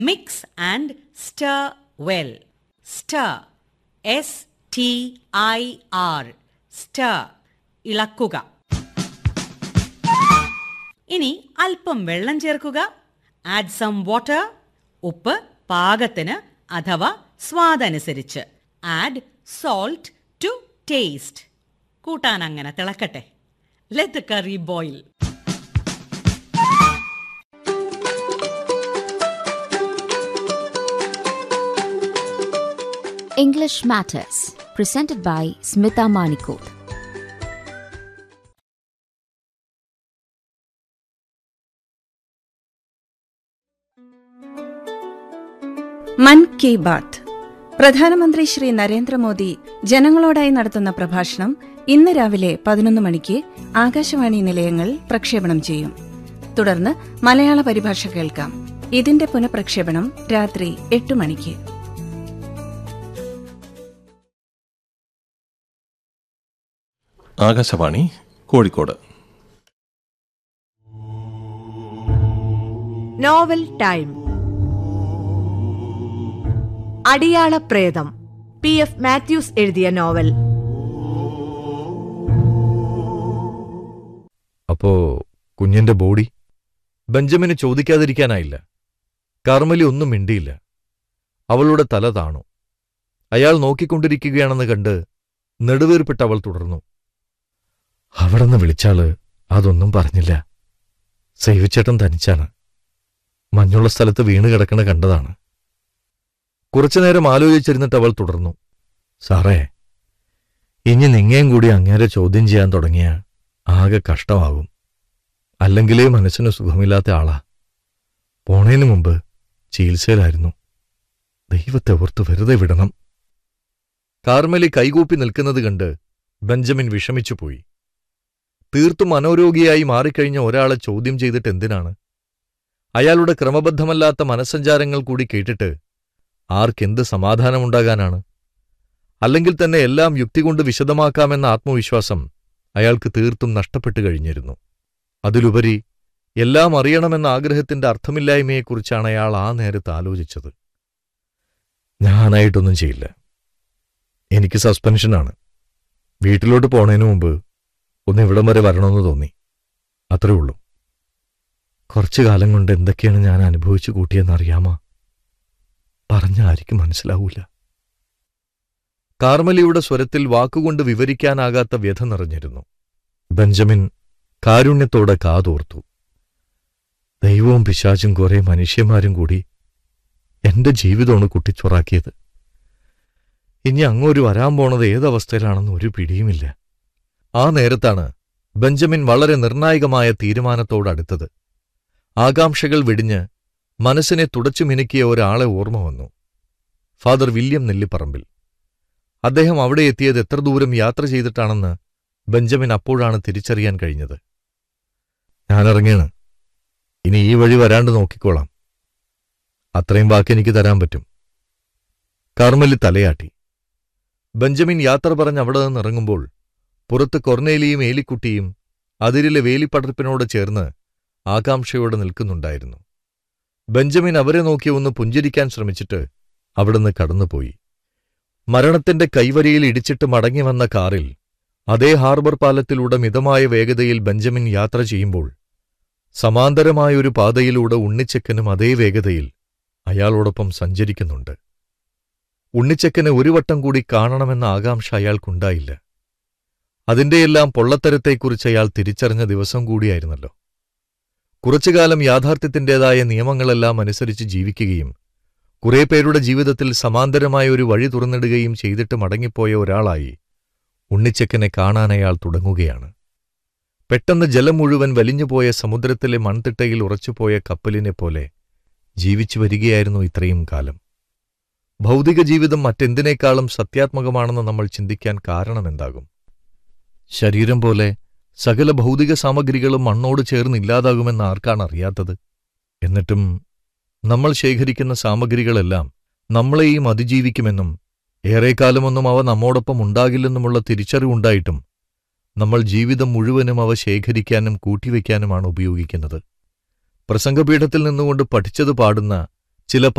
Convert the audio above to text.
Mix and stir well stir S T I R stir ഇളക്കുക ഇനി അല്പം വെള്ളം ചേർക്കുക ആഡ് സം വാട്ടർ ഉപ്പ് പാകത്തിന് അഥവാ സ്വാദനുസരിച്ച് ആഡ് സോൾട്ട് ടു ടേസ്റ്റ് കൂട്ടാൻ അങ്ങനെ തിളക്കട്ടെ let curry boil English Matters, presented by Smita Manikot. മൻ കി ബാത്ത് പ്രധാനമന്ത്രി ശ്രീ നരേന്ദ്രമോദി ജനങ്ങളോടായി നടത്തുന്ന പ്രഭാഷണം ഇന്ന് രാവിലെ പതിനൊന്ന് മണിക്ക് ആകാശവാണി നിലയങ്ങൾ പ്രക്ഷേപണം ചെയ്യും തുടർന്ന് മലയാള പരിഭാഷ കേൾക്കാം ഇതിന്റെ പുനഃപ്രക്ഷേപണം രാത്രി എട്ട് മണിക്ക് Akashvani Kozhikode novel time Adiyala Pretham P F Mathews എഴുതിയ നോവൽ അപ്പോ കുഞ്ഞിന്റെ ബോഡി ബെഞ്ചമിന് ചോദിക്കാതിരിക്കാനായില്ല കാർമലി ഒന്നും മിണ്ടിയില്ല അവളുടെ തല താണു അയാൾ നോക്കിക്കൊണ്ടിരിക്കുകയാണെന്ന് കണ്ട് നെടുവീർപ്പിട്ട് അവൾ തുടർന്നു അവിടെന്ന് വിളിച്ചാള് അതൊന്നും പറഞ്ഞില്ല സേവിച്ചേട്ടൻ തനിച്ചാണ് മഞ്ഞുള്ള സ്ഥലത്ത് വീണ് കിടക്കണ കണ്ടതാണ് കുറച്ചുനേരം ആലോചിച്ചിരുന്നിട്ട് അവൾ തുടർന്നു സാറേ ഇനി നിങ്ങയും കൂടി അങ്ങേരെ ചോദ്യം ചെയ്യാൻ തുടങ്ങിയ ആകെ കഷ്ടമാകും അല്ലെങ്കിലേ മനസ്സിന് സുഖമില്ലാത്ത ആളാ പോണേന് മുമ്പ് ചികിത്സയിലായിരുന്നു ദൈവത്തെ ഓർത്ത് വെറുതെ വിടണം കാർമലി കൈകൂപ്പി നിൽക്കുന്നത് കണ്ട് ബെഞ്ചമിൻ വിഷമിച്ചുപോയി തീർത്തും മനോരോഗിയായി മാറിക്കഴിഞ്ഞ ഒരാളെ ചോദ്യം ചെയ്തിട്ട് എന്തിനാണ് അയാളുടെ ക്രമബദ്ധമല്ലാത്ത മനസ്സഞ്ചാരങ്ങൾ കൂടി കേട്ടിട്ട് ആർക്കെന്ത് സമാധാനമുണ്ടാകാനാണ് അല്ലെങ്കിൽ തന്നെ എല്ലാം യുക്തി കൊണ്ട് വിശദമാക്കാമെന്ന ആത്മവിശ്വാസം അയാൾക്ക് തീർത്തും നഷ്ടപ്പെട്ടു കഴിഞ്ഞിരുന്നു അതിലുപരി എല്ലാം അറിയണമെന്ന ആഗ്രഹത്തിന്റെ അർത്ഥമില്ലായ്മയെക്കുറിച്ചാണ് അയാൾ ആ നേരത്ത് ആലോചിച്ചത് ഞാനായിട്ടൊന്നും ചെയ്യില്ല എനിക്ക് സസ്പെൻഷനാണ് വീട്ടിലോട്ട് പോണതിനു മുമ്പ് ഒന്ന് ഇവിടം വരെ വരണമെന്ന് തോന്നി അത്രേ ഉള്ളൂ കുറച്ചു കാലം കൊണ്ട് എന്തൊക്കെയാണ് ഞാൻ അനുഭവിച്ചു കൂട്ടിയെന്നറിയാമോ പറഞ്ഞ ആർക്കും മനസ്സിലാവൂല കാർമലിയുടെ സ്വരത്തിൽ വാക്കുകൊണ്ട് വിവരിക്കാനാകാത്ത വ്യഥ നിറഞ്ഞിരുന്നു ബെഞ്ചമിൻ കാരുണ്യത്തോടെ കാതോർത്തു ദൈവവും പിശാചും കുറെ മനുഷ്യന്മാരും കൂടി എന്റെ ജീവിതമാണ് കുട്ടിച്ചൊറാക്കിയത് ഇനി അങ്ങോട്ട് വരാൻ പോണത് ഏതവസ്ഥയിലാണെന്ന് ഒരു പിടിയുമില്ല ആ നേരത്താണ് ബെഞ്ചമിൻ വളരെ നിർണായകമായ തീരുമാനത്തോടടുത്തത് ആകാംക്ഷകൾ വെടിഞ്ഞ് മനസ്സിനെ തുടച്ചു മിനുക്കിയ ഒരാളെ ഓർമ്മ വന്നു ഫാദർ വില്യം നെല്ലിപ്പറമ്പിൽ അദ്ദേഹം അവിടെ എത്തിയത് എത്ര ദൂരം യാത്ര ചെയ്തിട്ടാണെന്ന് ബെഞ്ചമിൻ അപ്പോഴാണ് തിരിച്ചറിയാൻ കഴിഞ്ഞത് ഞാനിറങ്ങിയാണ് ഇനി ഈ വഴി വരാണ്ട് നോക്കിക്കോളാം അത്രയും വാക്ക് എനിക്ക് തരാൻ പറ്റും കാർമലി തലയാട്ടി ബെഞ്ചമിൻ യാത്ര പറഞ്ഞ് അവിടെ നിന്ന് ഇറങ്ങുമ്പോൾ പുറത്ത് കൊർണേലിയും ഏലിക്കുട്ടിയും അതിരിലെ വേലിപ്പടർപ്പിനോട് ചേർന്ന് ആകാംക്ഷയോടെ നിൽക്കുന്നുണ്ടായിരുന്നു ബെഞ്ചമിൻ അവരെ നോക്കി ഒന്ന് പുഞ്ചിരിക്കാൻ ശ്രമിച്ചിട്ട് അവിടുന്ന് കടന്നുപോയി മരണത്തിന്റെ കൈവരിയിൽ ഇടിച്ചിട്ട് മടങ്ങി വന്ന കാറിൽ അതേ ഹാർബർ പാലത്തിലൂടെ മിതമായ വേഗതയിൽ ബെഞ്ചമിൻ യാത്ര ചെയ്യുമ്പോൾ സമാന്തരമായൊരു പാതയിലൂടെ ഉണ്ണിച്ചക്കനും അതേ വേഗതയിൽ അയാളോടൊപ്പം സഞ്ചരിക്കുന്നുണ്ട് ഉണ്ണിച്ചക്കനെ ഒരു വട്ടം കൂടി കാണണമെന്ന ആകാംക്ഷ അയാൾക്കുണ്ടായില്ല അതിന്റെയെല്ലാം പൊള്ളത്തരത്തെക്കുറിച്ച് അയാൾ തിരിച്ചറിഞ്ഞ ദിവസം കൂടിയായിരുന്നല്ലോ കുറച്ചുകാലം യാഥാർത്ഥ്യത്തിന്റേതായ നിയമങ്ങളെല്ലാം അനുസരിച്ച് ജീവിക്കുകയും കുറെ പേരുടെ ജീവിതത്തിൽ സമാന്തരമായ ഒരു വഴി തുറന്നിടുകയും ചെയ്തിട്ട് മടങ്ങിപ്പോയ ഒരാളായി ഉണ്ണിച്ചക്കനെ കാണാൻ അയാൾ തുടങ്ങുകയാണ് പെട്ടെന്ന് ജലം മുഴുവൻ വലിഞ്ഞുപോയ സമുദ്രത്തിലെ മൺതിട്ടയിൽ ഉറച്ചുപോയ കപ്പലിനെ പോലെ ജീവിച്ചു വരികയായിരുന്നു ഇത്രയും കാലം ഭൗതിക ജീവിതം മറ്റെന്തിനേക്കാളും സത്യാത്മകമാണെന്ന് നമ്മൾ ചിന്തിക്കാൻ കാരണമെന്താകും ശരീരം പോലെ സകല ഭൗതിക സാമഗ്രികളും മണ്ണോട് ചേർന്ന് ഇല്ലാതാകുമെന്ന് ആർക്കാണ് അറിയാത്തത് എന്നിട്ടും നമ്മൾ ശേഖരിക്കുന്ന സാമഗ്രികളെല്ലാം നമ്മളെയും അതിജീവിക്കുമെന്നും ഏറെക്കാലമൊന്നും അവ നമ്മോടൊപ്പം ഉണ്ടാകില്ലെന്നുമുള്ള തിരിച്ചറിവുണ്ടായിട്ടും നമ്മൾ ജീവിതം മുഴുവനും അവ ശേഖരിക്കാനും കൂട്ടിവെക്കാനുമാണ് ഉപയോഗിക്കുന്നത് പ്രസംഗപീഠത്തിൽ നിന്നുകൊണ്ട് പഠിച്ചത് പാടുന്ന ചില